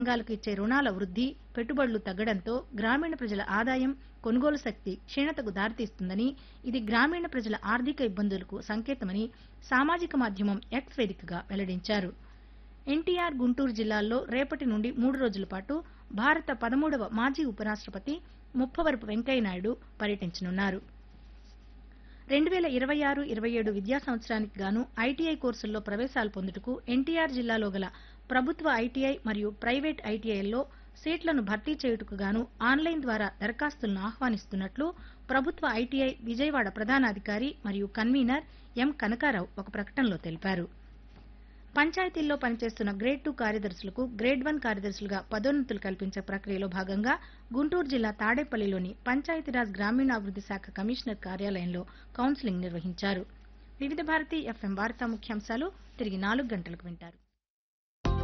రంగాలకు ఇచ్చే రుణాల వృద్ధి పెట్టుబడులు తగ్గడంతో గ్రామీణ ప్రజల ఆదాయం కొనుగోలు శక్తి క్షీణతకు దారితీస్తుందని ఇది గ్రామీణ ప్రజల ఆర్థిక ఇబ్బందులకు సంకేతమని సామాజిక మాధ్యమం ఎక్స్ వేదికగా వెల్లడించారు ఎన్టీఆర్ గుంటూరు జిల్లాల్లో రేపటి నుండి మూడు రోజుల పాటు భారత పదమూడవ మాజీ ఉపరాష్ట్రపతి ముప్పవరపు వెంకయ్యనాయుడు పర్యటించనున్నారు రెండు వేల ఇరవై ఆరు ఇరవై ఏడు విద్యా సంవత్సరానికి గాను ఐటీఐ కోర్సుల్లో ప్రవేశాలు పొందుటకు ఎన్టీఆర్ జిల్లాలో గల ప్రభుత్వ ఐటీఐ మరియు ప్రైవేట్ ఐటీఐల్లో సీట్లను భర్తీ చేయుటకు గాను ఆన్లైన్ ద్వారా దరఖాస్తులను ఆహ్వానిస్తున్నట్లు ప్రభుత్వ ఐటీఐ విజయవాడ ప్రధానాధికారి మరియు కన్వీనర్ ఎం కనకారావు ఒక ప్రకటనలో తెలిపారు పంచాయతీల్లో పనిచేస్తున్న గ్రేడ్ టూ కార్యదర్శులకు గ్రేడ్ వన్ కార్యదర్శులుగా పదోన్నతులు కల్పించే ప్రక్రియలో భాగంగా గుంటూరు జిల్లా తాడేపల్లిలోని పంచాయతీరాజ్ గ్రామీణాభివృద్ది శాఖ కమిషనర్ కార్యాలయంలో కౌన్సిలింగ్ నిర్వహించారు వివిధ భారతి ఎఫ్ఎం వార్తా ముఖ్యాంశాలు తిరిగి నాలుగు గంటలకు వింటారు